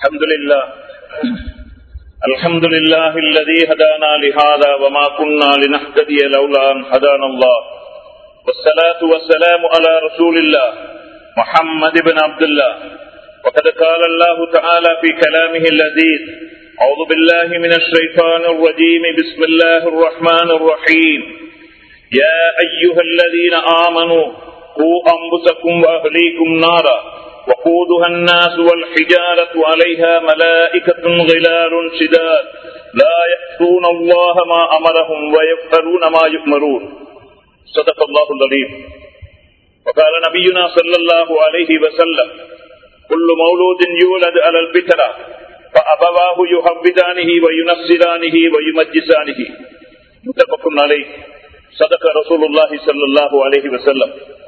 الحمد لله الحمد لله الذي هدانا لهذا وما كنا لنهتدي لولا أن هدانا الله والصلاة والسلام على رسول الله محمد بن عبد الله وقد قال الله تعالى في كلامه اللذيذ أعوذ بالله من الشيطان الرجيم بسم الله الرحمن الرحيم يا أيها الذين آمنوا قوا أنفسكم وأهليكم نارا وقودها الناس والحجارة عليها ملائكة غلال شداد لا يأتون الله ما أمرهم ويفعلون ما يؤمرون صدق الله العظيم وقال نبينا صلى الله عليه وسلم كل مولود يولد على الفطرة فأبواه يحبدانه وينصرانه ويمجسانه متفق عليه صدق رسول الله صلى الله عليه وسلم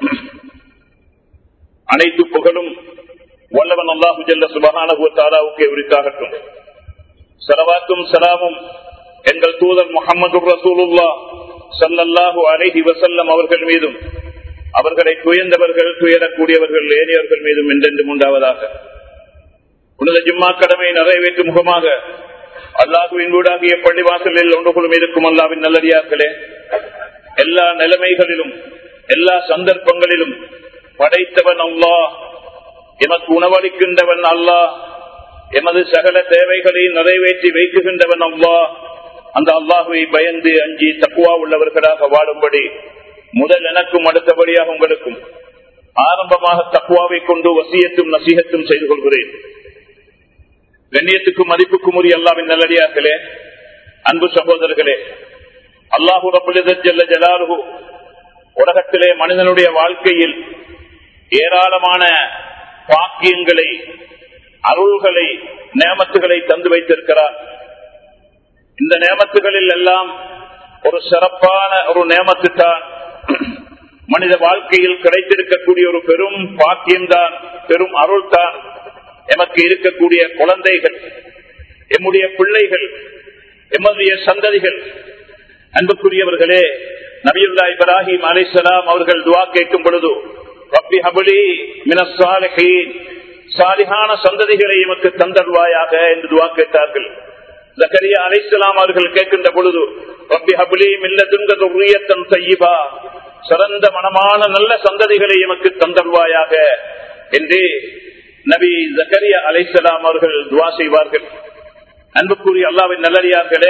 அனைத்து புகழும் வல்லவன் அல்லாஹு ஜல்ல சுபகானகுவத்தாராவுக்கு உரித்தாகட்டும் சரவாக்கும் சலாமும் எங்கள் தூதர் முகமது ரசூலுல்லா சல்லல்லாஹு அலைஹி வசல்லம் அவர்கள் மீதும் அவர்களை துயர்ந்தவர்கள் துயரக்கூடியவர்கள் ஏறியவர்கள் மீதும் என்றென்றும் உண்டாவதாக உனது ஜிம்மா கடமை நிறைவேற்றும் முகமாக அல்லாஹுவின் வீடாகிய பள்ளிவாசலில் ஒன்றுகளும் இருக்கும் அல்லாவின் நல்லடியார்களே எல்லா நிலைமைகளிலும் எல்லா சந்தர்ப்பங்களிலும் படைத்தவன் அல்லா எமக்கு உணவளிக்கின்றவன் அல்லா எமது சகல தேவைகளை நிறைவேற்றி வைக்குகின்றவன் அல்லா அந்த அல்லாஹுவை பயந்து அஞ்சி தக்குவா உள்ளவர்களாக வாழும்படி முதல் எனக்கும் அடுத்தபடியாக உங்களுக்கும் ஆரம்பமாக தக்குவாவை கொண்டு வசியத்தும் நசீகத்தும் செய்து கொள்கிறேன் கண்ணியத்துக்கும் மதிப்புக்கும் உரிய அல்லாவின் நல்லடியார்களே அன்பு சகோதரர்களே அல்லாஹூ ரபுல்ல ஜலாலுகு உலகத்திலே மனிதனுடைய வாழ்க்கையில் ஏராளமான பாக்கியங்களை அருள்களை நேமத்துகளை தந்து வைத்திருக்கிறார் இந்த நேமத்துகளில் எல்லாம் ஒரு சிறப்பான ஒரு நேமத்து தான் மனித வாழ்க்கையில் கிடைத்திருக்கக்கூடிய ஒரு பெரும் பாக்கியம்தான் பெரும் அருள் தான் எமக்கு இருக்கக்கூடிய குழந்தைகள் எம்முடைய பிள்ளைகள் எம்முடைய சந்ததிகள் அன்புக்குரியவர்களே நபியுல்லா இப்ராஹிம் அலிசலாம் அவர்கள் துவா கேட்கும் பொழுது ரப்பி ஹபுலி மினசாலிஹீன் சாலிஹான சந்ததிகளை எமக்கு தந்தல்வாயாக என்று துவா கேட்டார்கள் ஜக்கரியா அலிஸ்லாம் அவர்கள் கேட்கின்ற பொழுது ரப்பி ஹபுலி மில்ல துங்கதுரியத்தன் தையிபா சிறந்த மனமான நல்ல சந்ததிகளை எமக்கு தந்தல்வாயாக என்று நபி ஜக்கரியா அலிஸ்லாம் அவர்கள் துவா செய்வார்கள் அன்புக்குரிய அல்லாவின் நல்லடியார்களே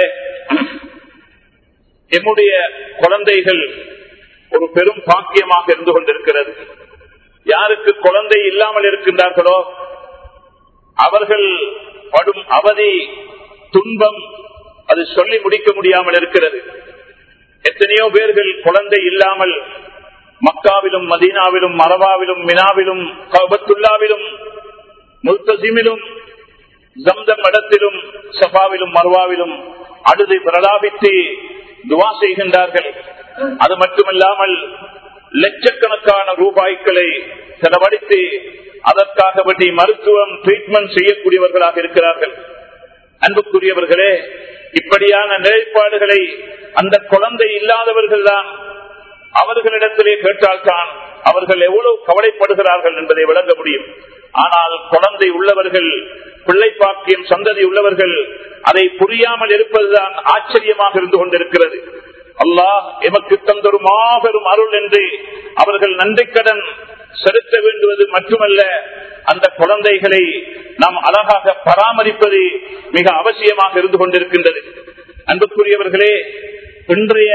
எம்முடைய குழந்தைகள் ஒரு பெரும் பாக்கியமாக இருந்து கொண்டிருக்கிறது யாருக்கு குழந்தை இல்லாமல் இருக்கின்றார்களோ அவர்கள் படும் அவதி துன்பம் அது சொல்லி முடிக்க முடியாமல் இருக்கிறது எத்தனையோ பேர்கள் குழந்தை இல்லாமல் மக்காவிலும் மதீனாவிலும் மரபாவிலும் மினாவிலும் கபத்துல்லாவிலும் முல்தசிமிலும் ஜம்தம் இடத்திலும் சபாவிலும் மர்வாவிலும் அழுது பிரலாபித்து துவா செய்கின்றார்கள் அது மட்டுமல்லாமல் லட்சக்கணக்கான ரூபாய்களை செலவழித்து அதற்காக வேண்டி மருத்துவம் ட்ரீட்மெண்ட் செய்யக்கூடியவர்களாக இருக்கிறார்கள் அன்புக்குரியவர்களே இப்படியான நிலைப்பாடுகளை அந்த குழந்தை இல்லாதவர்கள் தான் அவர்களிடத்திலே கேட்டால்தான் அவர்கள் எவ்வளவு கவலைப்படுகிறார்கள் என்பதை விளங்க முடியும் ஆனால் குழந்தை உள்ளவர்கள் பிள்ளை பாக்கியம் சந்ததி உள்ளவர்கள் அதை புரியாமல் இருப்பதுதான் ஆச்சரியமாக இருந்து கொண்டிருக்கிறது அல்லாஹ் எமக்கு தந்தொரு மாபெரும் அருள் என்று அவர்கள் நன்றிக்கடன் செலுத்த வேண்டுவது மட்டுமல்ல அந்த குழந்தைகளை நாம் அழகாக பராமரிப்பது மிக அவசியமாக இருந்து கொண்டிருக்கின்றது அன்புக்குரியவர்களே இன்றைய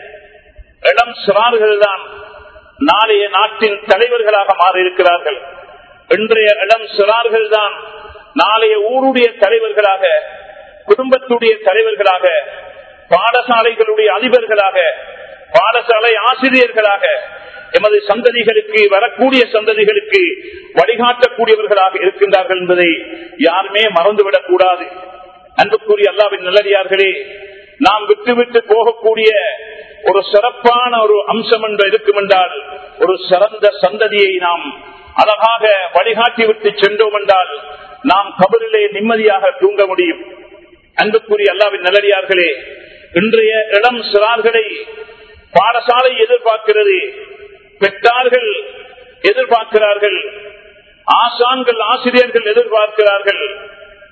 இளம் சிறார்கள் தான் நாளைய நாட்டின் தலைவர்களாக மாறியிருக்கிறார்கள் இன்றைய இளம் சிறார்கள் தான் நாளைய ஊருடைய தலைவர்களாக குடும்பத்துடைய தலைவர்களாக பாடசாலைகளுடைய அதிபர்களாக பாடசாலை ஆசிரியர்களாக எமது சந்ததிகளுக்கு வரக்கூடிய சந்ததிகளுக்கு வழிகாட்டக்கூடியவர்களாக இருக்கின்றார்கள் என்பதை யாருமே மறந்துவிடக் கூடாது அன்புக்குரிய அல்லாவின் நல்லடியார்களே நாம் விட்டுவிட்டு போகக்கூடிய ஒரு சிறப்பான ஒரு அம்சம் என்று இருக்கும் என்றால் ஒரு சிறந்த சந்ததியை நாம் அழகாக வழிகாட்டி விட்டு சென்றோம் என்றால் நாம் கபரிலே நிம்மதியாக தூங்க முடியும் அன்புக்குரிய அல்லாவின் நல்லடியார்களே இன்றைய இளம் சிறார்களை பாடசாலை எதிர்பார்க்கிறது பெற்றார்கள் எதிர்பார்க்கிறார்கள் ஆசான்கள் ஆசிரியர்கள் எதிர்பார்க்கிறார்கள்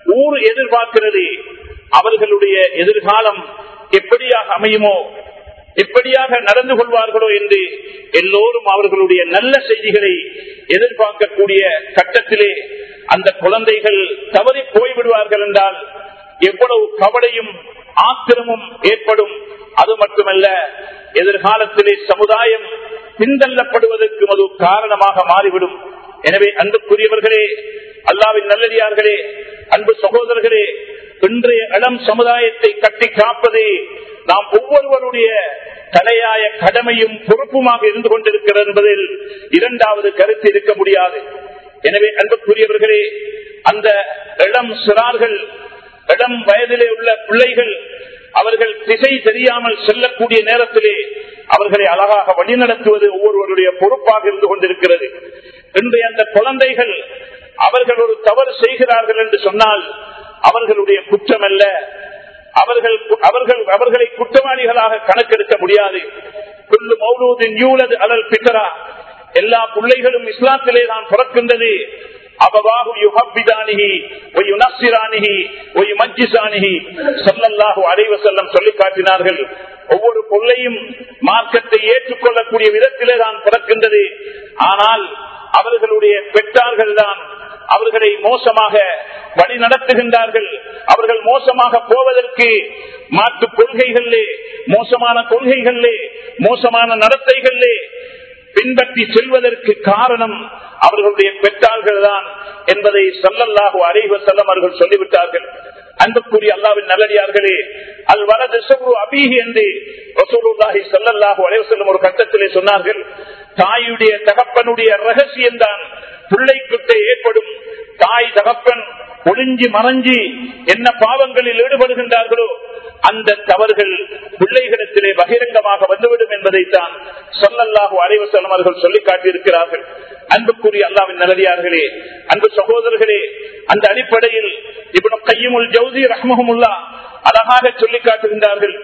ஊர் எதிர்பார்க்கிறது அவர்களுடைய எதிர்காலம் எப்படியாக அமையுமோ எப்படியாக நடந்து கொள்வார்களோ என்று எல்லோரும் அவர்களுடைய நல்ல செய்திகளை எதிர்பார்க்கக்கூடிய கட்டத்திலே அந்த குழந்தைகள் தவறி போய்விடுவார்கள் என்றால் எவ்வளவு கவலையும் ஆத்திரமும் ஏற்படும் அது மட்டுமல்ல எதிர்காலத்திலே சமுதாயம் பின்தள்ளப்படுவதற்கு அது காரணமாக மாறிவிடும் எனவே அன்புக்குரியவர்களே அல்லாவின் நல்லடியார்களே அன்பு சகோதரர்களே இன்றைய இளம் சமுதாயத்தை கட்டி காப்பதே நாம் ஒவ்வொருவருடைய தலையாய கடமையும் பொறுப்புமாக இருந்து கொண்டிருக்கிறது என்பதில் இரண்டாவது கருத்து இருக்க முடியாது எனவே அன்புக்குரியவர்களே அந்த இளம் சிறார்கள் இளம் வயதிலே உள்ள பிள்ளைகள் அவர்கள் திசை தெரியாமல் செல்லக்கூடிய நேரத்திலே அவர்களை அழகாக வழிநடத்துவது ஒவ்வொருவருடைய பொறுப்பாக இருந்து கொண்டிருக்கிறது இன்றைய அந்த குழந்தைகள் அவர்கள் ஒரு தவறு செய்கிறார்கள் என்று சொன்னால் அவர்களுடைய குற்றம் அல்ல அவர்கள் அவர்கள் அவர்களை குற்றவாளிகளாக கணக்கெடுக்க முடியாது குல்லு மௌலூதின் யூலது அலல் பித்தரா எல்லா பிள்ளைகளும் இஸ்லாத்திலே தான் பிறக்கின்றது அபவாகு யுஹப்பிதானிகி ஒய் நசிரானிகி ஒய் மஜ்ஜிசானிகி சொல்லல்லாஹு அலைவ செல்லம் சொல்லி காட்டினார்கள் ஒவ்வொரு பொருளையும் மார்க்கத்தை ஏற்றுக்கொள்ளக்கூடிய விதத்திலே தான் பிறக்கின்றது ஆனால் அவர்களுடைய பெற்றார்கள் தான் அவர்களை மோசமாக வழி நடத்துகின்றார்கள் அவர்கள் மோசமாக போவதற்கு மாற்று கொள்கைகளிலே மோசமான கொள்கைகளிலே மோசமான நடத்தைகளிலே பின்பற்றி செல்வதற்கு காரணம் அவர்களுடைய பெற்றார்கள் தான் என்பதை சல்லல்லாஹு அறைவ செல்லம் அவர்கள் சொல்லிவிட்டார்கள் அன்புக்குரிய அல்லாவின் நல்லடியார்களே அல் வரது அபீகி என்று ரசூலுல்லாஹி சல்லல்லாஹு அலைவ செல்லும் ஒரு கட்டத்திலே சொன்னார்கள் தாயுடைய தகப்பனுடைய ரகசியம்தான் பிள்ளைக்குட்டே ஏற்படும் தாய் தகப்பன் ஒளிஞ்சி மறைஞ்சி என்ன பாவங்களில் ஈடுபடுகின்றார்களோ அந்த தவறுகள் பிள்ளைகளிடத்திலே பகிரங்கமாக வந்துவிடும் என்பதைத்தான் சொல்லல்லாஹு அலைவசலம் அவர்கள் சொல்லி காட்டியிருக்கிறார்கள் அன்புக்குரிய அல்லாவின் நல்லடியார்களே அன்பு சகோதரர்களே அந்த அடிப்படையில் இப்ப கையுமுல் ஜவுதி ரஹ்மஹமுல்லா அழகாக சொல்லி காட்டுகின்றார்கள்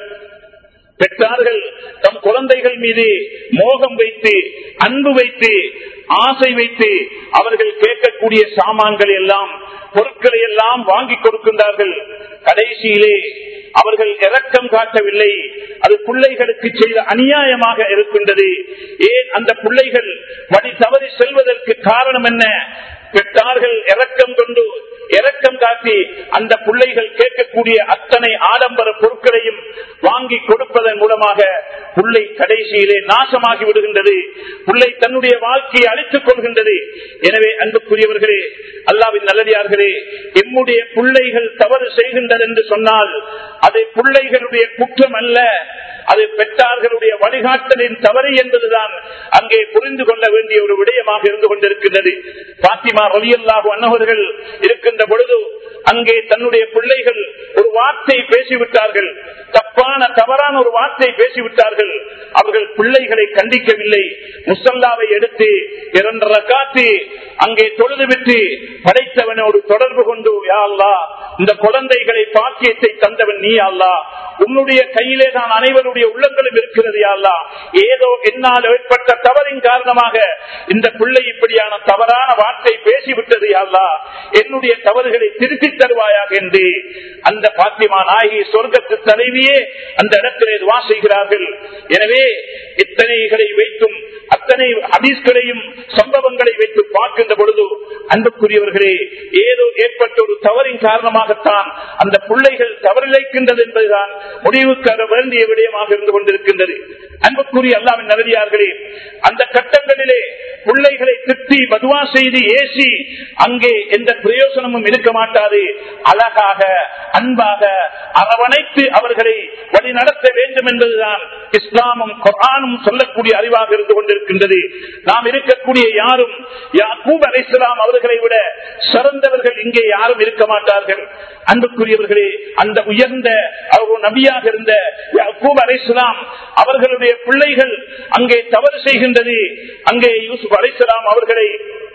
பெற்றார்கள் தம் குழந்தைகள் மீது மோகம் வைத்து அன்பு வைத்து ஆசை வைத்து அவர்கள் கேட்கக்கூடிய சாமான்கள் எல்லாம் பொருட்களை எல்லாம் வாங்கி கொடுக்கின்றார்கள் கடைசியிலே அவர்கள் இரக்கம் காட்டவில்லை அது பிள்ளைகளுக்கு செய்த அநியாயமாக இருக்கின்றது ஏன் அந்த பிள்ளைகள் வழி தவறி செல்வதற்கு காரணம் என்ன பெற்றார்கள் இரக்கம் கொண்டு இரக்கம் காட்டி அந்த பிள்ளைகள் கேட்கக்கூடிய அத்தனை ஆடம்பர பொருட்களையும் வாங்கி கொடுப்பதன் மூலமாக பிள்ளை கடைசியிலே நாசமாகி விடுகின்றது பிள்ளை தன்னுடைய வாழ்க்கையை அழித்துக் கொள்கின்றது எனவே அன்புக்குரியவர்களே அல்லாவின் நல்லடியார்களே எம்முடைய பிள்ளைகள் தவறு செய்கின்றது என்று சொன்னால் அது பிள்ளைகளுடைய குற்றம் அல்ல அது பெற்றார்களுடைய வழிகாட்டலின் தவறு என்பதுதான் அங்கே புரிந்து கொள்ள வேண்டிய ஒரு விடயமாக இருந்து கொண்டிருக்கின்றது பாத்திமா ரலியல்லாஹு அன்னவர்கள் இருக்கின்ற பொழுது அங்கே தன்னுடைய பிள்ளைகள் ஒரு வார்த்தை பேசிவிட்டார்கள் தப்பான தவறான ஒரு வார்த்தை பேசிவிட்டார்கள் அவர்கள் பிள்ளைகளை கண்டிக்கவில்லை முசல்லாவை எடுத்து இரண்டரை காத்து அங்கே தொழுது விட்டு படைத்தவனோடு தொடர்பு கொண்டு யா அல்லா இந்த குழந்தைகளை பாக்கியத்தை தந்தவன் நீ அல்லா உன்னுடைய கையிலே தான் அனைவருடைய உள்ளங்களும் இருக்கிறது அல்லா ஏதோ என்னால் ஏற்பட்ட தவறின் காரணமாக இந்த பிள்ளை இப்படியான தவறான வார்த்தை பேசிவிட்டது அல்லா என்னுடைய தவறுகளை திருத்தி தருவாயாக என்று அந்த பாத்திமா நாயகி சொர்க்கத்து தலைவியே அந்த இடத்திலே துவா செய்கிறார்கள் எனவே இத்தனைகளை வைத்தும் அத்தனை ஹதீஸ்களையும் சம்பவங்களை வைத்து பார்க்கின்ற பொழுது அன்புக்குரியவர்களே ஏதோ ஏற்பட்ட ஒரு தவறின் காரணமாகத்தான் அந்த பிள்ளைகள் தவறிழைக்கின்றது என்பதுதான் முடிவுக்கு வர வேண்டிய விடயமாக இருந்து கொண்டிருக்கின்றது அன்புக்குரிய அல்லாவின் நல்லடியார்களே அந்த கட்டங்களிலே பிள்ளைகளை திட்டி மதுவா செய்து ஏசி அங்கே எந்த பிரயோசனமும் இருக்க மாட்டாது அழகாக அன்பாக அரவணைத்து அவர்களை வழி நடத்த வேண்டும் என்பதுதான் இஸ்லாமும் குரானும் சொல்லக்கூடிய அறிவாக இருந்து கொண்டிருக்கின்றது நாம் இருக்கக்கூடிய யாரும் யாக்கூப் அலிஸ்லாம் அவர்களை விட சிறந்தவர்கள் இங்கே யாரும் இருக்க மாட்டார்கள் அன்புக்குரியவர்களே அந்த உயர்ந்த அவர் நபியாக இருந்த யாக்கூப் அலிஸ்லாம் அவர்களுடைய பிள்ளைகள் அங்கே தவறு செய்கின்றது அங்கே யூசுப் அலிஸ்லாம் அவர்களை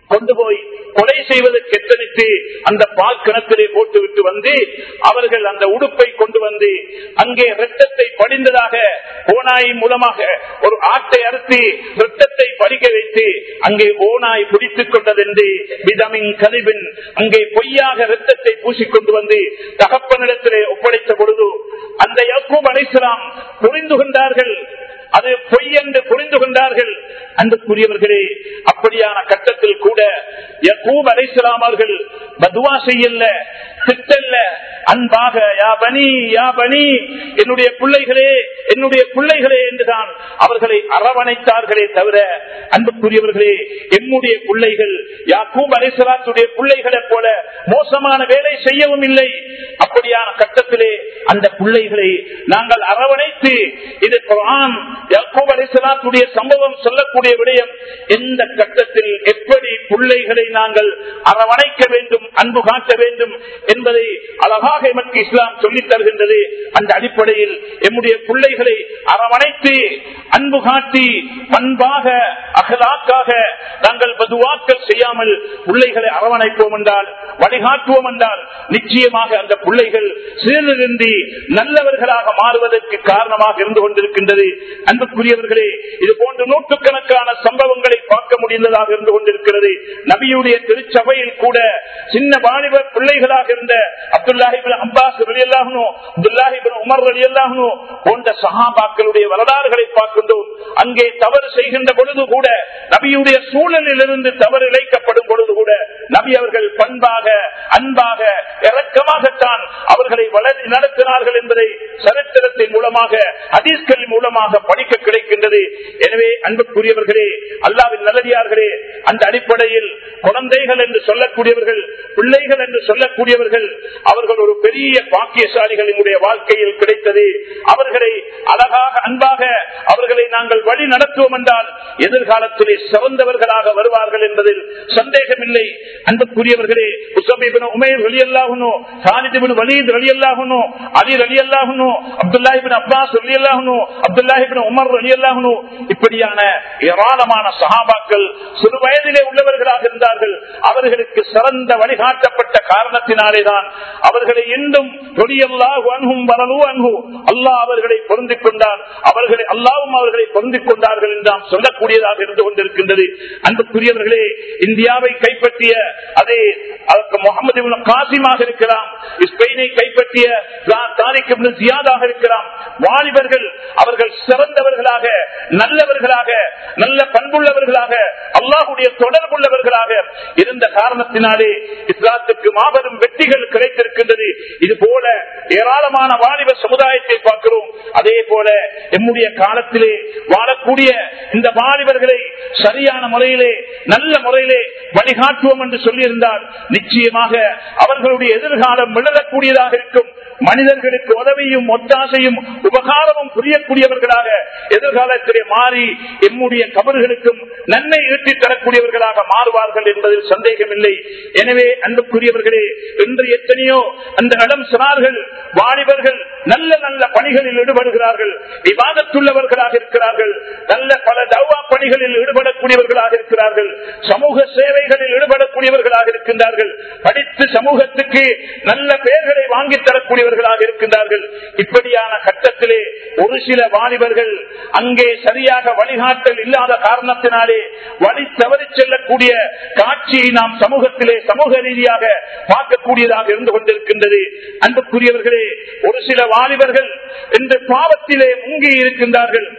கொண்டு போய் கொலை செய்வதற்கு எத்தனித்து அந்த பால் கிணத்திலே போட்டுவிட்டு வந்து அவர்கள் அந்த உடுப்பை கொண்டு வந்து அங்கே ரத்தத்தை படிந்ததாக ஓனாய் மூலமாக ஒரு ஆட்டை அறுத்து ரத்தத்தை படிக்க வைத்து அங்கே ஓனாய் பிடித்துக் கொண்டதென்று விதமின் கதிபின் அங்கே பொய்யாக ரத்தத்தை பூசிக்கொண்டு வந்து தகப்பனிடத்திலே ஒப்படைத்த பொழுது அந்த யக்கூப் அலைசலாம் புரிந்து கொண்டார்கள் அது பொய் என்று புரிந்து கொண்டார்கள் அன்புக்குரியவர்களே அப்படியான கட்டத்தில் கூட யக்கூப் அலைசலாம் அவர்கள் பதுவா செய்யல திட்டல்ல அன்பாக யா பனி யா பனி என்னுடைய பிள்ளைகளே என்னுடைய பிள்ளைகளே என்றுதான் அவர்களை அரவணைத்தார்களே தவிர அன்புக்குரியவர்களே எம்முடைய பிள்ளைகள் யாக்கூப் அலைசலாத்துடைய பிள்ளைகளைப் போல மோசமான வேலை செய்யவும் இல்லை அப்படியான கட்டத்திலே அந்த பிள்ளைகளை நாங்கள் அரவணைத்து இது குரான் யாக்கூப் அலைசலாத்துடைய சம்பவம் சொல்லக்கூடிய விடயம் எந்த கட்டத்தில் எப்படி பிள்ளைகளை நாங்கள் அரவணைக்க வேண்டும் அன்பு காட்ட வேண்டும் என்பதை அழகாக எமக்கு இஸ்லாம் சொல்லித் தருகின்றது அந்த அடிப்படையில் எம்முடைய பிள்ளைகளை அரவணைத்து அன்பு காட்டி பண்பாக அகலாக்காக நாங்கள் பதுவாக்கள் செய்யாமல் பிள்ளைகளை அரவணைப்போம் என்றால் வழிகாட்டுவோம் என்றால் நிச்சயமாக அந்த பிள்ளைகள் சீர்திருந்தி நல்லவர்களாக மாறுவதற்கு காரணமாக இருந்து கொண்டிருக்கின்றது அன்புக்குரியவர்களே இது போன்ற நூற்றுக்கணக்கான சம்பவங்களை பார்க்க முடிந்ததாக இருந்து கொண்டிருக்கிறது நபியுடைய திருச்சபையில் கூட சின்ன வாலிபர் பிள்ளைகளாக இருந்த அப்துல்லாஹிபின் அப்பாஸ் ரலியல்லாஹனோ அப்துல்லாஹிபின் உமர் ரலியல்லாஹனோ போன்ற சஹாபாக்களுடைய வரலாறுகளை பார்க்கின்றோம் அங்கே தவறு செய்கின்ற பொழுது கூட நபியுடைய சூழலில் இருந்து தவறு இழைக்கப்படும் பொழுது கூட நபி அவர்கள் பண்பாக அன்பாக இறக்கமாகத்தான் அவர்களை வளர்ச்சி நடத்தினார்கள் என்பதை சரித்திரத்தின் மூலமாக ஹதீஸ்கள் மூலமாக படிக்க கிடைக்கின்றது எனவே அன்புக்குரியவர்களே அல்லாவின் நல்லடியார்களே அந்த அடிப்படையில் குழந்தைகள் என்று சொல்லக்கூடியவர்கள் பிள்ளைகள் என்று சொல்லக்கூடியவர்கள் அவர்கள் ஒரு பெரிய பாக்கியசாலிகள் என்னுடைய வாழ்க்கையில் கிடைத்தது அவர்களை அழகாக அன்பாக அவர்களை நாங்கள் வழி நடத்துவோம் என்றால் எதிர்காலத்திலே சிறந்தவர்களாக வருவார்கள் என்பதில் சந்தேகமில்லை அன்புக்குரியவர்களே உசபிபின் உமேர் வெளியல்லாகனோ சாலிதிபின் வலீத் வெளியல்லாகனோ அலி அலியல்லாகனோ அப்துல்லாஹிபின் அப்பாஸ் வெளியல்லாகனோ அப்துல்லாஹிபின் உமர் வெளியல்லாகனோ இப்படியான ஏராளமான சகாபாக்கள் சிறு வயதிலே உள்ளவர்களாக இருந்தார்கள் அவர்களுக்கு சிறந்த வழிகாட்டப்பட்ட காரணத்தினாலேதான் அவர்களை இன்னும் தொழியல்லாஹு அன்ஹும் வரலு அன்ஹு அல்லாஹ் அவர்களை பொருந்திக் கொண்டார் அவர்களை அல்லாவும் அவர்களை பொருந்திக் கொண்டார்கள் என்று நாம் சொல்லக்கூடியதாக இருந்து கொண்டிருக்கின்றது அன்புக்குரியவர்களே இந்தியாவை கைப்பற்றிய அதே முகமது காசிமாக இருக்கலாம் ஸ்பெயினை கைப்பற்றிய தாரிக் ஜியாதாக இருக்கலாம் வாலிபர்கள் அவர்கள் சிறந்தவர்களாக நல்லவர்களாக நல்ல பண்புள்ளவர்களாக அல்லாஹுடைய தொடர்புள்ளவர்களாக இருந்த காரணத்தினாலே இஸ்லாத்துக்கு மாபெரும் வெற்றிகள் கிடைத்திருக்கின்றது இது போல ஏராளமான வாலிப சமுதாயத்தை பார்க்கிறோம் அதே போல எம்முடைய காலத்திலே வாழக்கூடிய இந்த வாலிபர்களை சரியான முறையிலே நல்ல முறையிலே வழிகாட்டுவோம் என்று சொல்லியிருந்தால் நிச்சயமாக அவர்களுடைய எதிர்காலம் விளரக்கூடியதாக இருக்கும் மனிதர்களுக்கு உதவியும் ஒத்தாசையும் உபகாரமும் புரியக்கூடியவர்களாக எதிர்காலத்திலே மாறி எம்முடைய கபர்களுக்கும் நன்மை ஈட்டி தரக்கூடியவர்களாக மாறுவார்கள் என்பதில் சந்தேகமில்லை எனவே அன்புக்குரியவர்களே இன்று எத்தனையோ அந்த இடம் சிறார்கள் வாலிபர்கள் நல்ல நல்ல பணிகளில் ஈடுபடுகிறார்கள் விவாதத்துள்ளவர்களாக இருக்கிறார்கள் நல்ல பல தவா பணிகளில் ஈடுபடக்கூடியவர்களாக இருக்கிறார்கள் சமூக சேவைகளில் ஈடுபடக்கூடியவர்களாக இருக்கின்றார்கள் படித்து சமூகத்துக்கு நல்ல பெயர்களை வாங்கி தரக்கூடியவர்களாக இருக்கின்றார்கள் இப்படியான கட்டத்திலே ஒரு சில வாலிபர்கள் அங்கே சரியாக வழிகாட்டல் இல்லாத காரணத்தினாலே வழி தவறி செல்லக்கூடிய காட்சியை நாம் சமூகத்திலே சமூக ரீதியாக பார்க்கக்கூடியதாக இருந்து கொண்டிருக்கின்றது அன்புக்குரியவர்களே ஒரு சில வாலிபர்கள் இந்த பாவத்திலே முங்கி இருக்கின்றார்கள்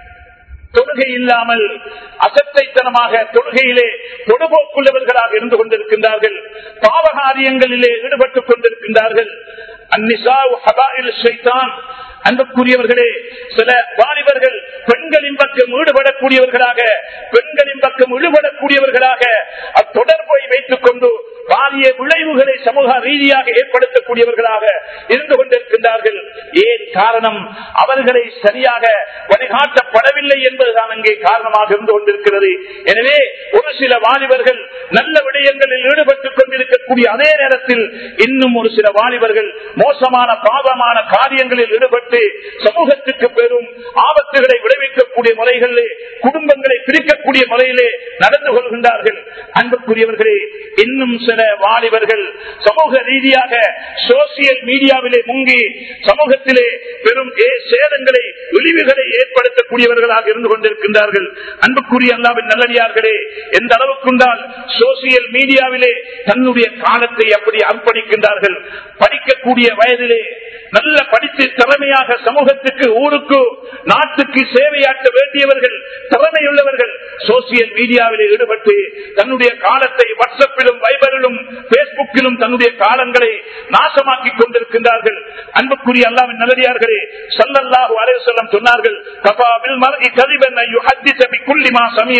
தொழுகை இல்லாமல் அசத்தைத்தனமாக தொழுகையிலே பொடுபோக்குள்ளவர்களாக இருந்து கொண்டிருக்கின்றார்கள் பாவகாரியங்களிலே ஈடுபட்டுக் கொண்டிருக்கின்றார்கள் அந்நிசா ஷைத்தான் அன்புக்குரியவர்களே சில வாலிபர்கள் பெண்களின் பக்கம் ஈடுபடக்கூடியவர்களாக பெண்களின் பக்கம் ஈடுபடக்கூடியவர்களாக அத்தொடர்பை வைத்துக் கொண்டு பாரிய விளைவுகளை சமூக ரீதியாக ஏற்படுத்தக்கூடியவர்களாக இருந்து கொண்டிருக்கின்றார்கள் ஏன் காரணம் அவர்களை சரியாக வழிகாட்டப்படவில்லை என்பதுதான் அங்கே காரணமாக இருந்து கொண்டிருக்கிறது எனவே ஒரு சில வாலிபர்கள் நல்ல விடயங்களில் ஈடுபட்டுக் கொண்டிருக்கக்கூடிய அதே நேரத்தில் இன்னும் ஒரு சில வாலிபர்கள் மோசமான பாவமான காரியங்களில் ஈடுபட்டு சமூகத்துக்கு பெரும் ஆபத்துகளை விளைவிக்கக்கூடிய முறைகளிலே குடும்பங்களை பிரிக்கக்கூடிய முறையிலே நடந்து கொள்கின்றார்கள் அன்புக்குரியவர்களே இன்னும் சில வாலிபர்கள் சமூக ரீதியாக சோசியல் மீடியாவிலே முங்கி சமூகத்திலே பெரும் ஏ- சேதங்களை இழிவுகளை ஏற்படுத்தக்கூடியவர்களாக இருந்து கொண்டிருக்கின்றார்கள் அன்புக்குரிய அல்லாவின் நல்லடியார்களே எந்த அளவுக்குண்டால் சோசியல் மீடியாவிலே தன்னுடைய காலத்தை அப்படி அர்ப்பணிக்கின்றார்கள் படிக்கக்கூடிய வயதிலே நல்ல படித்து திறமையாக சமூகத்துக்கு ஊருக்கு நாட்டுக்கு சேவையாற்ற வேண்டியவர்கள் திறமையுள்ளவர்கள் சோசியல் மீடியாவில் ஈடுபட்டு தன்னுடைய காலத்தை வாட்ஸ்அப்பிலும் வைபரிலும் பேஸ்புக்கிலும் தன்னுடைய காலங்களை நாசமாக்கி கொண்டிருக்கின்றார்கள் அன்புக்குரிய அல்லாவின் நல்லடியார்களே சல்லல்லாஹு அலைஹி வஸல்லம் சொன்னார்கள் கஃபா பில் மர்இ கதிபன் அன் யுஹத்திஸ பிக்குல்லி மா சமிய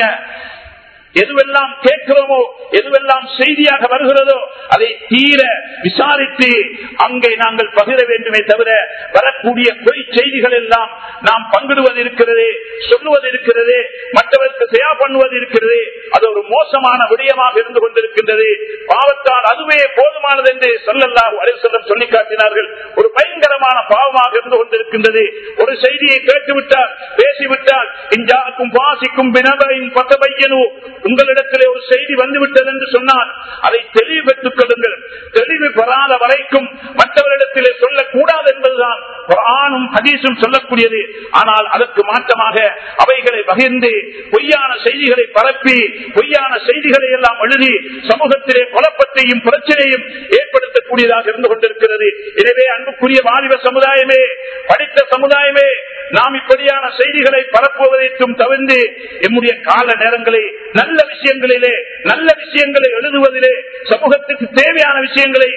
எதுவெல்லாம் கேட்கிறோமோ எதுவெல்லாம் செய்தியாக வருகிறதோ அதை தீர விசாரித்து அங்கே நாங்கள் பகிர வேண்டுமே தவிர வரக்கூடிய பொய் செய்திகள் எல்லாம் நாம் பங்கிடுவது இருக்கிறது சொல்லுவது இருக்கிறது மற்றவருக்கு செய்யா பண்ணுவது இருக்கிறது அது ஒரு மோசமான விடயமாக இருந்து கொண்டிருக்கின்றது பாவத்தால் அதுவே போதுமானது என்று சொல்லல்லாஹு அலிசல்லம் சொல்லி காட்டினார்கள் ஒரு பயங்கரமான பாவமாக இருந்து கொண்டிருக்கின்றது ஒரு செய்தியை கேட்டுவிட்டால் பேசிவிட்டால் இஞ்சாக்கும் வாசிக்கும் பினபையின் பத்தபையனு உங்களிடத்திலே ஒரு செய்தி வந்துவிட்டது என்று சொன்னால் அதை தெளிவு பெற்றுக் கொள்ளுங்கள் தெளிவு பெறாத வரைக்கும் மற்றவரிடத்திலே சொல்லக்கூடாது என்பதுதான் குரானும் ஹதீஸும் சொல்லக்கூடியது ஆனால் அதற்கு மாற்றமாக அவைகளை பகிர்ந்து பொய்யான செய்திகளை பரப்பி பொய்யான செய்திகளை எல்லாம் எழுதி சமூகத்திலே குழப்பத்தையும் பிரச்சனையும் ஏற்படுத்தக்கூடியதாக இருந்து கொண்டிருக்கிறது எனவே அன்புக்குரிய வாலிப சமுதாயமே படித்த சமுதாயமே நாம் இப்படியான செய்திகளை பரப்புவதையும் தவிர்த்து எம்முடைய கால நேரங்களை நல்ல விஷயங்களிலே நல்ல விஷயங்களை எழுதுவதிலே சமூகத்துக்கு தேவையான விஷயங்களை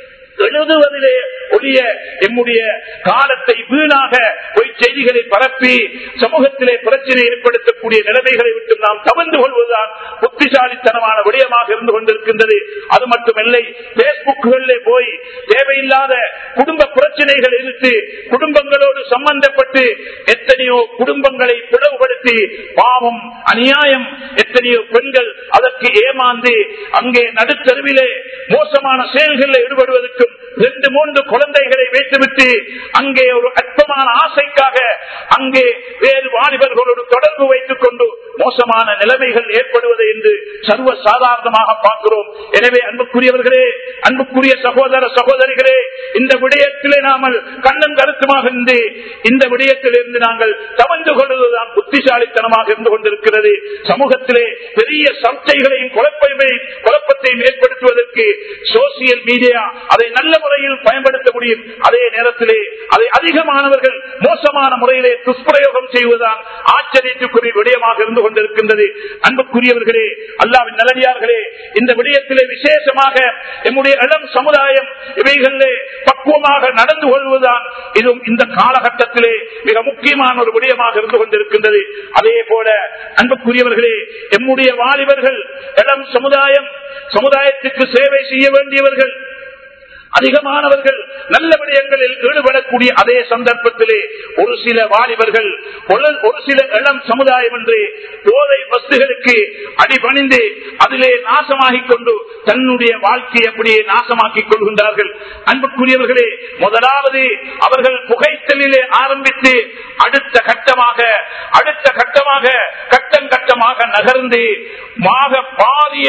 எழுதுவதிலே ஒழிய எம்முடைய காலத்தை வீணாக பொய் செய்திகளை பரப்பி சமூகத்திலே பிரச்சனை ஏற்படுத்தக்கூடிய நிலைமைகளை விட்டு நாம் தவிர்த்து கொள்வதுதான் புத்திசாலித்தனமான விடயமாக இருந்து கொண்டிருக்கின்றது அது மட்டுமல்லை பேஸ்புக்குகளிலே போய் தேவையில்லாத குடும்ப பிரச்சனைகள் இழுத்து குடும்பங்களோடு சம்பந்தப்பட்டு எத்தனையோ குடும்பங்களை பிளவுபடுத்தி பாவம் அநியாயம் எத்தனையோ பெண்கள் அதற்கு ஏமாந்து அங்கே நடுத்தருவிலே மோசமான செயல்களில் ஈடுபடுவதற்கும் ரெண்டு மூன்று குழந்தைகளை வைத்துவிட்டு அங்கே ஒரு அற்பமான ஆசைக்காக அங்கே வேறு வாலிபர்களோடு தொடர்பு வைத்துக் கொண்டு மோசமான நிலைமைகள் ஏற்படுவது என்று சர்வ சாதாரணமாக பார்க்கிறோம் எனவே அன்புக்குரியவர்களே அன்புக்குரிய சகோதர சகோதரிகளே இந்த விடயத்திலே நாமல் கண்ணும் கருத்துமாக இருந்து இந்த விடயத்தில் இருந்து நாங்கள் தவழ்ந்து கொள்வதுதான் புத்திசாலித்தனமாக இருந்து கொண்டிருக்கிறது சமூகத்திலே பெரிய சர்ச்சைகளையும் குழப்பத்தையும் குழப்பத்தையும் ஏற்படுத்துவதற்கு சோசியல் மீடியா அதை நல்ல முறையில் பயன்படுத்த முடியும் அதே நேரத்திலே அதை அதிகமானவர்கள் மோசமான முறையிலே துஷ்பிரயோகம் செய்வதுதான் ஆச்சரியத்துக்குரிய விடயமாக இருந்து கொண்டிருக்கின்றது அன்புக்குரியவர்களே அல்லாவின் நலனியார்களே இந்த விடயத்திலே விசேஷமாக எம்முடைய இளம் சமுதாயம் இவைகளிலே பக்குவமாக நடந்து கொள்வதுதான் இதுவும் இந்த காலகட்டத்திலே மிக முக்கியமான ஒரு விடயமாக இருந்து கொண்டிருக்கின்றது அதே போல அன்புக்குரியவர்களே எம்முடைய வாலிபர்கள் இளம் சமுதாயம் சமுதாயத்துக்கு சேவை செய்ய வேண்டியவர்கள் அதிகமானவர்கள் நல்ல விடயங்களில் ஈடுபடக்கூடிய அதே சந்தர்ப்பத்திலே ஒரு சில வாலிபர்கள் ஒரு- ஒரு சில இளம் சமுதாயம் என்று போதை வஸ்துகளுக்கு அடிபணிந்து அதிலே நாசமாகிக் கொண்டு தன்னுடைய வாழ்க்கையை அப்படியே நாசமாக்கிக் கொள்கின்றார்கள் அன்புக்குரியவர்களே முதலாவது அவர்கள் புகைத்தலிலே ஆரம்பித்து அடுத்த கட்டமாக அடுத்த கட்டமாக கட்டம் கட்டமாக நகர்ந்து மாக பாரிய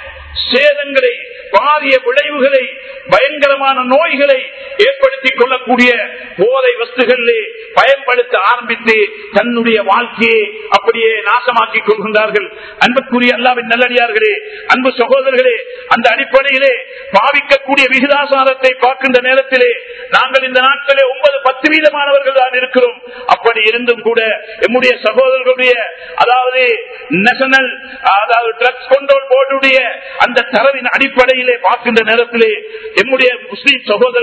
சேதங்களை பாரிய விளைவுகளை பயங்கரமான நோய்களை ஏற்படுத்திக் கொள்ளக்கூடிய போதை வஸ்துகளிலே பயன்படுத்த ஆரம்பித்து தன்னுடைய வாழ்க்கையை அப்படியே நாசமாக்கிக் கொள்கின்றார்கள் அன்புக்குரிய அல்லாவின் நல்லடியார்களே அன்பு சகோதரர்களே அந்த அடிப்படையிலே பாவிக்கக்கூடிய விகிதாசாரத்தை பார்க்கின்ற நேரத்திலே நாங்கள் இந்த நாட்களே ஒன்பது பத்து வீதமானவர்கள் தான் இருக்கிறோம் அப்படி இருந்தும் கூட எம்முடைய சகோதரர்களுடைய அதாவது நேஷனல் அதாவது ட்ரக்ஸ் கண்ட்ரோல் போர்டுடைய அந்த தரவின் அடிப்படையிலே பார்க்கின்ற நேரத்திலே எம்முடைய முஸ்லிம் சகோதரர்கள்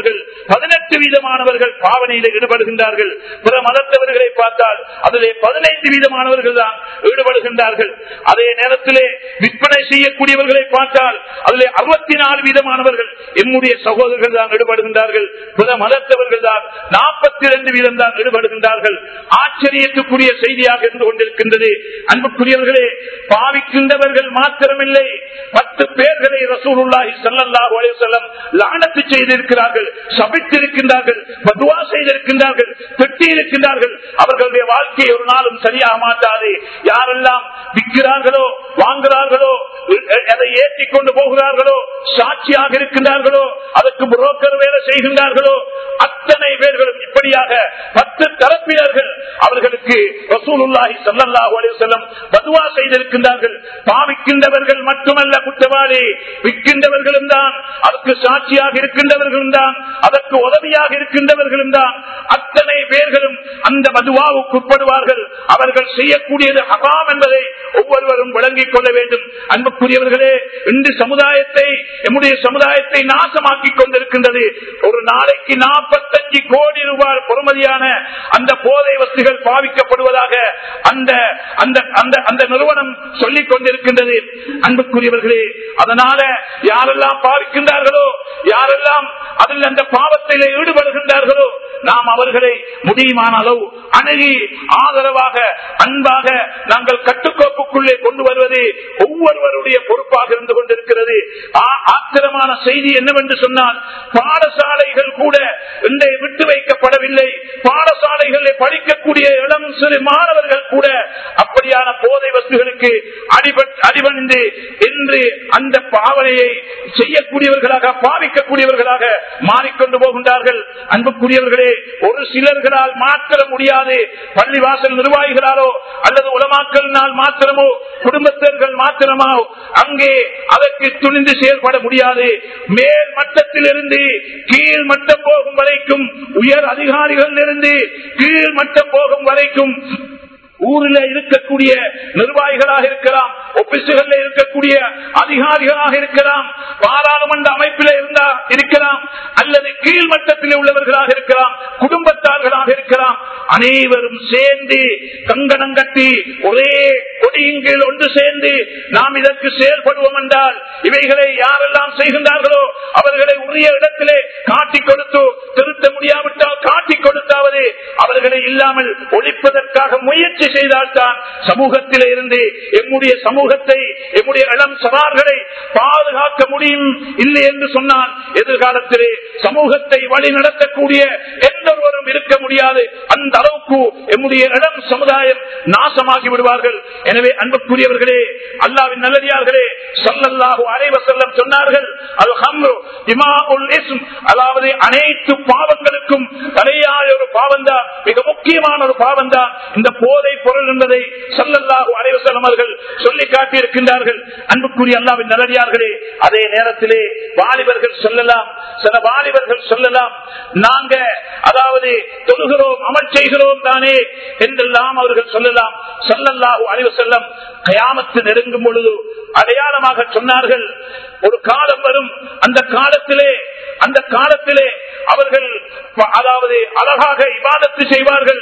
பதினெட்டு வீதமானவர்கள் பாவனையில் ஈடுபடுகின்றார்கள் பிற மதத்தவர்களை பார்த்தால் அதிலே பதினைந்து வீதமானவர்கள் தான் ஈடுபடுகின்றார்கள் அதே நேரத்திலே விற்பனை செய்யக்கூடியவர்களை பார்த்தால் அதிலே அறுபத்தி நாலு வீதமானவர்கள் எம்முடைய சகோதரர்கள் தான் ஈடுபடுகின்றார்கள் பிற மதத்தவர்கள் தான் நாற்பத்தி இரண்டு வீதம் தான் ஈடுபடுகின்றார்கள் ஆச்சரியத்துக்குரிய செய்தியாக இருந்து கொண்டிருக்கின்றது அன்புக்குரியவர்களே பாவிக்கின்றவர்கள் மாத்திரமில்லை பத்து பேர்களை ரசூலுல்லாஹி ஸல்லல்லாஹு அலைஹி வஸல்லம் லானத்து செய்திருக்கிறார்கள் சபித்திருக்கின்றார்கள் பதுவா செய்திருக்கின்றார்கள் திட்டி இருக்கின்றார்கள் அவர்களுடைய வாழ்க்கை ஒரு நாளும் சரியாக மாட்டாது யாரெல்லாம் விற்கிறார்களோ வாங்குகிறார்களோ அதை ஏற்றி கொண்டு போகிறார்களோ சாட்சியாக இருக்கின்றார்களோ அதற்கு புரோக்கர் வேலை செய்கின்றார்களோ அத்தனை பேர்களும் இப்படியாக பத்து தரப்பினர்கள் அவர்களுக்கு ரசூலுல்லாஹி ஸல்லல்லாஹு அலைஹி வஸல்லம் பதுவா செய்திருக்கின்றார்கள் பாவிக்கின்றவர்கள் மட்டுமல்ல குற்றவாளி விற்கின்றவர்களும் தான் அதற்கு சாட்சியாக இருக்கின்றவர்களும் தான் அதற்கு உதவியாக இருக்கின்றவர்களும் தான் அத்தனை பேர்களும் அந்த மதுவாவுக்கு உட்படுவார்கள் அவர்கள் செய்யக்கூடியது ஹகாம் என்பதை ஒவ்வொருவரும் விளங்கிக் கொள்ள வேண்டும் அன்புக்குரியவர்களே இன்று சமுதாயத்தை நம்முடைய சமுதாயத்தை நாசமாக்கி கொண்டிருக்கின்றது ஒரு நாளைக்கு நாற்பத்தஞ்சு கோடி ரூபாய் பொறுமதியான அந்த போதை வஸ்துகள் பாவிக்கப்படுவதாக அந்த அந்த அந்த அந்த நிறுவனம் சொல்லிக் கொண்டிருக்கின்றது அன்புக்குரியவர்களே அதனால யாரெல்லாம் பாவிக்கின்றார்களோ யாரெல்லாம் அதில் அந்த பாவத்திலே ஈடுபடுகின்றார்களோ நாம் அவர்களை முடியுமான அளவு அணுகி ஆதரவாக அன்பாக நாங்கள் கட்டுக்கோப்புக்குள்ளே கொண்டு வருவது ஒவ்வொருவருடைய பொறுப்பாக இருந்து கொண்டிருக்கிறது ஆத்திரமான செய்தி என்னவென்று சொன்னால் பாடசாலைகள் கூட இன்றைய விட்டு வைக்கப்படவில்லை பாடசாலைகளில் படிக்கக்கூடிய இளம் சிறு மாணவர்கள் கூட அப்படியான போதை வஸ்துகளுக்கு அடிபணிந்து என்று அந்த பாவனையை செய்யக்கூடியவர்களாக பாவிக்கக்கூடியவர்களாக மாறிக்கொண்டு போகின்றார்கள் அன்புக்குரியவர்களே ஒரு சிலர்களால் மாற்ற முடியாது பள்ளிவாசல் நிர்வாகிகளாலோ அல்லது உலமாக்கலினால் மாத்திரமோ குடும்பத்தர்கள் மாத்திரமோ அங்கே அதற்கு துணிந்து செயல்பட முடியாது மேல் மட்டத்தில் இருந்து கீழ் மட்டம் போகும் வரைக்கும் உயர் அதிகாரிகள் இருந்து கீழ் மட்டம் போகும் வரைக்கும் ஊரில் இருக்கக்கூடிய நிர்வாகிகளாக இருக்கலாம் ஒபிசுகளில் இருக்கக்கூடிய அதிகாரிகளாக இருக்கலாம் பாராளுமன்ற அமைப்பில் இருந்தா இருக்கலாம் அல்லது கீழ்மட்டத்தில் உள்ளவர்களாக இருக்கலாம் குடும்பத்தார்களாக இருக்கலாம் அனைவரும் சேர்ந்து கங்கணம் கட்டி ஒரே கொடியின் கீழ் ஒன்று சேர்ந்து நாம் இதற்கு செயல்படுவோம் என்றால் இவைகளை யாரெல்லாம் செய்கின்றார்களோ அவர்களை உரிய இடத்திலே காட்டிக் கொடுத்து திருத்த முடியாவிட்டால் காட்டிக் கொடுத்தாவது அவர்களை இல்லாமல் ஒழிப்பதற்காக முயற்சி செய்தால்தான் சமூகத்திலே இருந்து எம்முடைய சமூகத்தை எம்முடைய இளம் சவார்களை பாதுகாக்க முடியும் இல்லை என்று சொன்னால் எதிர்காலத்திலே சமூகத்தை வழி நடத்தக்கூடிய எந்தொருவரும் இருக்க முடியாது அந்த அளவுக்கு எம்முடைய இளம் சமுதாயம் நாசமாகி விடுவார்கள் எனவே அன்புக்குரியவர்களே அல்லாவின் நல்லடியார்களே சொல்லல்லாஹு அலைவ செல்லம் சொன்னார்கள் அது ஹம்ரு இமாவுல் இஸ்ம் அதாவது அனைத்து பாவங்களுக்கும் தலையாய ஒரு பாவம் தான் மிக முக்கியமான ஒரு பாவம் தான் இந்த போதை பொருள் என்பதை சல்லல்லாஹு அலைவசல்லம் அவர்கள் சொல்லி காட்டியிருக்கின்றார்கள் அன்புக்குரிய அல்லாவின் நல்லடியார்களே அதே நேரத்திலே வாலிபர்கள் சொல்லலாம் சில வாலிபர்கள் சொல்லலாம் நாங்க அதாவது தொழுகிறோம் அமல் செய்கிறோம் தானே என்றெல்லாம் அவர்கள் சொல்லலாம் சல்லல்லாஹு அலைவசல்லம் கயாமத்து நெருங்கும் பொழுது அடையாளமாக சொன்னார்கள் ஒரு காலம் வரும் அந்த காலத்திலே அந்த காலத்திலே அவர்கள் அதாவது அழகாக இபாதத்து செய்வார்கள்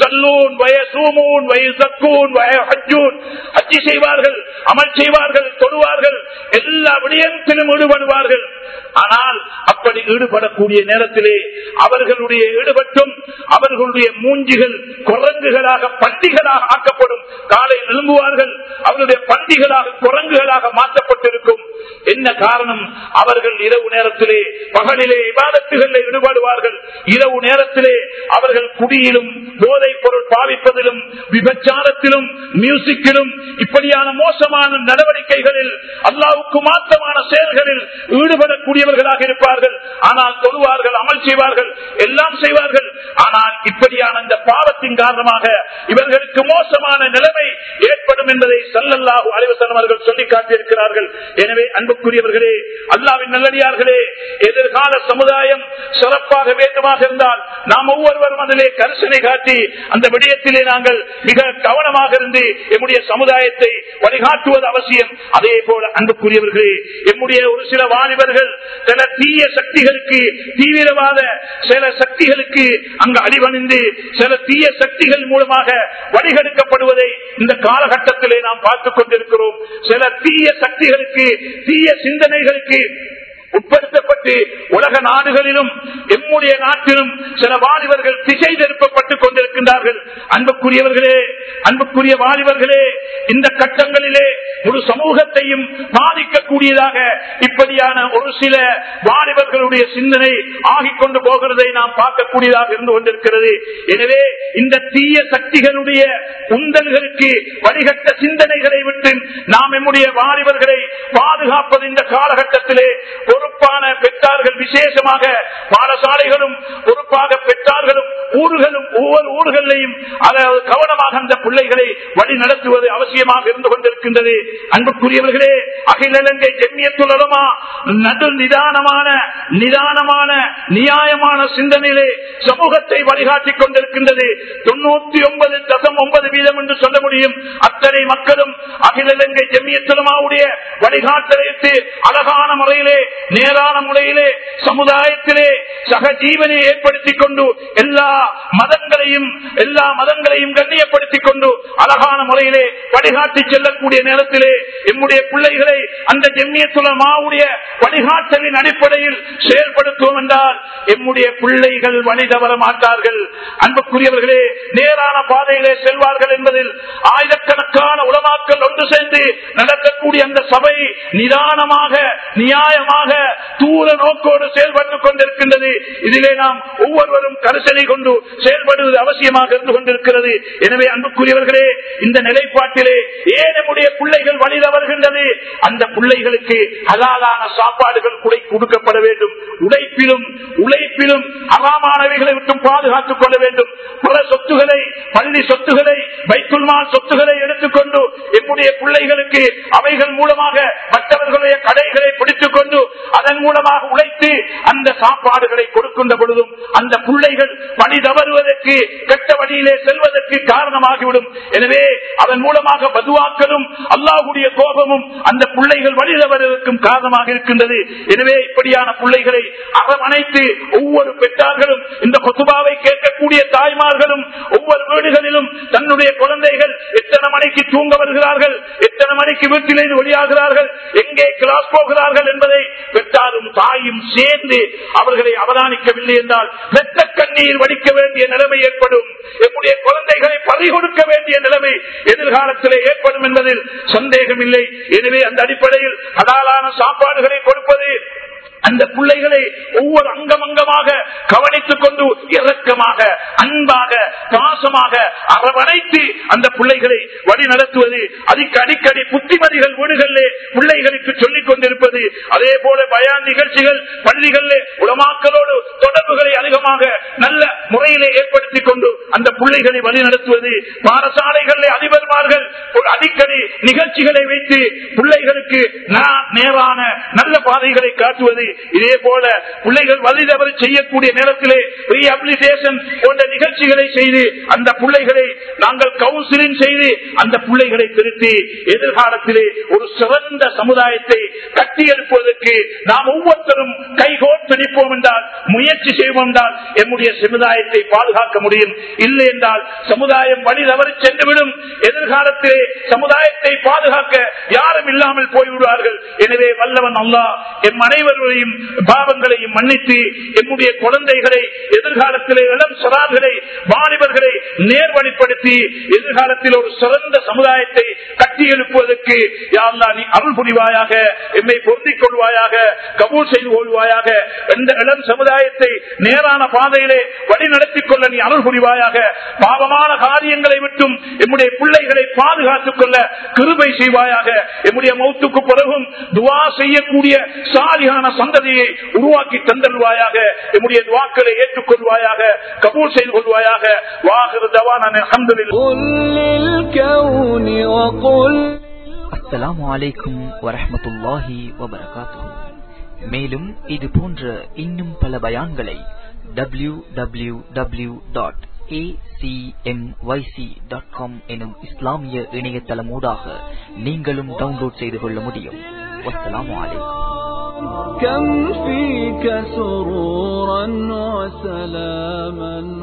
அச்சி செய்வார்கள் அமல் செய்வார்கள் தொடுவார்கள் எல்லா விடயத்திலும் ஈடுபடுவார்கள் ஆனால் அப்படி ஈடுபடக்கூடிய நேரத்திலே அவர்களுடைய ஈடுபட்டும் அவர்களுடைய மூஞ்சிகள் குரங்குகளாக பண்டிகளாக ஆக்கப்படும் காலை எழும்புவார்கள் அவர்களுடைய பண்டிகளாக குரங்குகளாக மாற்றப்பட்டிருக்கும் என்ன காரணம் அவர்கள் இரவு நேரத்திலே பகலிலே விவாதத்துகளில் ஈடுபடுவார்கள் இரவு நேரத்திலே அவர்கள் குடியிலும் போதைப் பொருள் பாவிப்பதிலும் விபச்சாரத்திலும் மியூசிக்கிலும் இப்படியான மோசமான நடவடிக்கைகளில் அல்லாவுக்கு மாற்றமான செயல்களில் ஈடுபடக்கூடியவர்களாக இருப்பார்கள் ஆனால் தொழுவார்கள் அமல் செய்வார்கள் எல்லாம் செய்வார்கள் ஆனால் இப்படியான இந்த பாவத்தை பாவத்தின் காரணமாக இவர்களுக்கு மோசமான நிலைமை ஏற்படும் என்பதை சல்லல்லாஹு அலைவசனம் அவர்கள் சொல்லி காட்டியிருக்கிறார்கள் எனவே அன்புக்குரியவர்களே அல்லாவின் நல்லடியார்களே எதிர்கால சமுதாயம் சிறப்பாக வேண்டுமாக இருந்தால் நாம் ஒவ்வொருவரும் அதிலே கரிசனை காட்டி அந்த விடயத்திலே நாங்கள் மிக கவனமாக இருந்து எம்முடைய சமுதாயத்தை வழிகாட்டுவது அவசியம் அதே போல அன்புக்குரியவர்களே எம்முடைய ஒரு சில வாலிபர்கள் சில தீய சக்திகளுக்கு தீவிரவாத சில சக்திகளுக்கு அங்கு அடிவணிந்து சில தீய சக்திகள் மூலமாக வழிகெடுக்கப்படுவதை இந்த காலகட்டத்திலே நாம் பார்த்துக் கொண்டிருக்கிறோம் சில தீய சக்திகளுக்கு தீய சிந்தனைகளுக்கு உட்படுத்தப்பட்டு உலக நாடுகளிலும் எம்முடைய நாட்டிலும் சில வாலிபர்கள் திசை திருப்பப்பட்டுக் கொண்டிருக்கின்றார்கள் அன்புக்குரியவர்களே அன்புக்குரிய வாலிபர்களே இந்த கட்டங்களிலே ஒரு சமூகத்தையும் பாதிக்கக்கூடியதாக இப்படியான ஒரு சில வாலிபர்களுடைய சிந்தனை ஆகிக் கொண்டு போகிறதை நாம் பார்க்கக்கூடியதாக இருந்து கொண்டிருக்கிறது எனவே இந்த தீய சக்திகளுடைய உந்தல்களுக்கு வழிகட்ட சிந்தனைகளை விட்டு நாம் நம்முடைய வாலிபர்களை பாதுகாப்பது இந்த காலகட்டத்திலே பொறுப்பான பெற்றார்கள் விசேஷமாக பாடசாலைகளும் பொறுப்பாக பெற்றார்களும் ஊர்களும் ஒவ்வொரு ஊர்களையும் அதாவது கவனமாக அந்த பிள்ளைகளை வழி நடத்துவது அவசியமாக இருந்து கொண்டிருக்கின்றது அன்புக்குரியவர்களே அகில இலங்கை ஜெம்மியத்துலமா நடு நிதானமான நிதானமான நியாயமான சிந்தனையிலே சமூகத்தை வழிகாட்டிக் கொண்டிருக்கின்றது தொண்ணூத்தி ஒன்பது தசம் ஒன்பது வீதம் என்று சொல்ல முடியும் அத்தனை மக்களும் அகில இலங்கை ஜெம்மியத்துலமாவுடைய வழிகாட்டலைத்து அழகான முறையிலே நேரான முறையிலே சமுதாயத்திலே சக ஜீவனை ஏற்படுத்திக் கொண்டு எல்லா மதங்களையும் எல்லா மதங்களையும் கண்ணியப்படுத்திக் கொண்டு அழகான முறையிலே வழிகாட்டி செல்லக்கூடிய நேரத்திலே எம்முடைய பிள்ளைகளை அந்த ஜெம்மியத்துல மாவுடைய வழிகாட்டலின் அடிப்படையில் செயல்படுத்துவோம் என்றால் எம்முடைய பிள்ளைகள் வழி தவற மாட்டார்கள் அன்புக்குரியவர்களே நேரான பாதையிலே செல்வார்கள் என்பதில் ஆயிரக்கணக்கான உலமாக்கள் ஒன்று சேர்ந்து நடக்கக்கூடிய அந்த சபை நிதானமாக நியாயமாக தூர நோக்கோடு செயல்பட்டுக் கொண்டிருக்கின்றது இதிலே நாம் ஒவ்வொருவரும் கரிசனை கொண்டு செயல்படுவது அவசியமாக இருந்து கொண்டிருக்கிறது எனவே அன்புக்குரியவர்களே இந்த நிலைப்பாட்டிலே ஏன் நம்முடைய பிள்ளைகள் வழி தவறுகின்றது அந்த பிள்ளைகளுக்கு ஹலாலான சாப்பாடுகள் குடை கொடுக்கப்பட வேண்டும் உழைப்பிலும் உழைப்பிலும் அறாமானவைகளை விட்டும் பாதுகாத்துக் கொள்ள வேண்டும் பல சொத்துகளை பள்ளி சொத்துகளை வைக்குள்மால் சொத்துகளை எடுத்துக்கொண்டு என்னுடைய பிள்ளைகளுக்கு அவைகள் மூலமாக மற்றவர்களுடைய கடைகளை பிடித்துக் கொண்டு அதன் மூலமாக உழைத்து அந்த சாப்பாடுகளை கொடுக்கின்ற பொழுதும் அந்த பிள்ளைகள் வழி தவறுவதற்கு கெட்ட வழியிலே செல்வதற்கு காரணமாகிவிடும் எனவே அதன் மூலமாக பதுவாக்களும் அல்லாஹுடைய கோபமும் அந்த பிள்ளைகள் வழி தவறுவதற்கும் காரணமாக இருக்கின்றது எனவே இப்படியான பிள்ளைகளை அரவணைத்து ஒவ்வொரு பெற்றார்களும் இந்த கொத்துபாவை கேட்கக்கூடிய தாய்மார்களும் ஒவ்வொரு வீடுகளிலும் தன்னுடைய குழந்தைகள் எத்தனை மணிக்கு தூங்க வருகிறார்கள் எத்தனை மணிக்கு வீட்டிலிருந்து வெளியாகிறார்கள் எங்கே கிளாஸ் போகிறார்கள் என்பதை பெற்றாரும் தாயும் சேர்ந்து அவர்களை அவதானிக்கவில்லை என்றால் வெத்த கண்ணீர் வடிக்க வேண்டிய நிலைமை ஏற்படும் எம்முடைய குழந்தைகளை பறிகொடுக்க வேண்டிய நிலைமை எதிர்காலத்திலே ஏற்படும் என்பதில் சந்தேகம் இல்லை எனவே அந்த அடிப்படையில் அடாலான சாப்பாடுகளை கொடுப்பது அந்த பிள்ளைகளை ஒவ்வொரு அங்கம் அங்கமாக கவனித்துக் கொண்டு இறக்கமாக அன்பாக பாசமாக அரவணைத்து அந்த பிள்ளைகளை வழி நடத்துவது அதுக்கு அடிக்கடி புத்திமதிகள் வீடுகளிலே பிள்ளைகளுக்கு சொல்லிக் கொண்டிருப்பது அதே போல பயான் நிகழ்ச்சிகள் பள்ளிகளிலே உலமாக்களோடு தொடர்புகளை அதிகமாக நல்ல முறையிலே ஏற்படுத்திக் கொண்டு அந்த பிள்ளைகளை வழி நடத்துவது பாடசாலைகளிலே அதிபர்மார்கள் ஒரு அடிக்கடி நிகழ்ச்சிகளை வைத்து பிள்ளைகளுக்கு நேரான நல்ல பாதைகளை காட்டுவது இதே போல பிள்ளைகள் வழி தவறு செய்யக்கூடிய நேரத்திலே ரீஹபிலிட்டேஷன் போன்ற நிகழ்ச்சிகளை செய்து அந்த பிள்ளைகளை நாங்கள் கவுன்சிலிங் செய்து அந்த பிள்ளைகளை திருத்தி எதிர்காலத்திலே ஒரு சிறந்த சமுதாயத்தை கட்டியெழுப்பதற்கு நாம் ஒவ்வொருத்தரும் கைகோர்த்து நிற்போம் என்றால் முயற்சி செய்வோம் என்றால் எம்முடைய சமுதாயத்தை பாதுகாக்க முடியும் இல்லை என்றால் சமுதாயம் வழி தவறி சென்றுவிடும் எதிர்காலத்திலே சமுதாயத்தை பாதுகாக்க யாரும் இல்லாமல் போய்விடுவார்கள் எனவே வல்லவன் அல்லா எம் அனைவரையும் பாவங்களையும் மன்னித்து எம்முடைய குழந்தைகளை எதிர்காலத்திலே இளம் சிறார்களை வாலிபர்களை நேர்வழிப்படுத்தி எதிர்காலத்தில் ஒரு சிறந்த சமுதாயத்தை கட்டி எழுப்புவதற்கு யாழ்லா நீ அருள் புரிவாயாக எம்மை பொருந்திக் கொள்வாயாக கபூல் செய்து கொள்வாயாக எந்த இளம் சமுதாயத்தை நேரான பாதையிலே வழி நடத்திக் கொள்ள நீ அருள் புரிவாயாக பாவமான காரியங்களை விட்டும் எம்முடைய பிள்ளைகளை பாதுகாத்துக் கொள்ள கிருபை செய்வாயாக எம்முடைய மௌத்துக்கு பிறகும் துவா செய்யக்கூடிய சாலியான சந்ததியை உருவாக்கி தந்தல்வாயாக எம்முடைய துவாக்களை ஏற்றுக்கொள்வாயாக கபூல் செய்து கொள்வாயாக வாக وآخر دعوانا أن الحمد لله قل للكون وقل அஸ்ஸலாமு அலைக்கும் வரஹ்மத்துல்லாஹி வபரகாத்துஹு மேலும் இது போன்ற இன்னும் பல பயான்களை W W W dot dot com எனும் இஸ்லாமிய இணையதளமூடாக நீங்களும் டவுன்லோட் செய்து கொள்ள முடியும் வஸ்ஸலாமு அலைக்கும் كم فيك سرورا وسلاما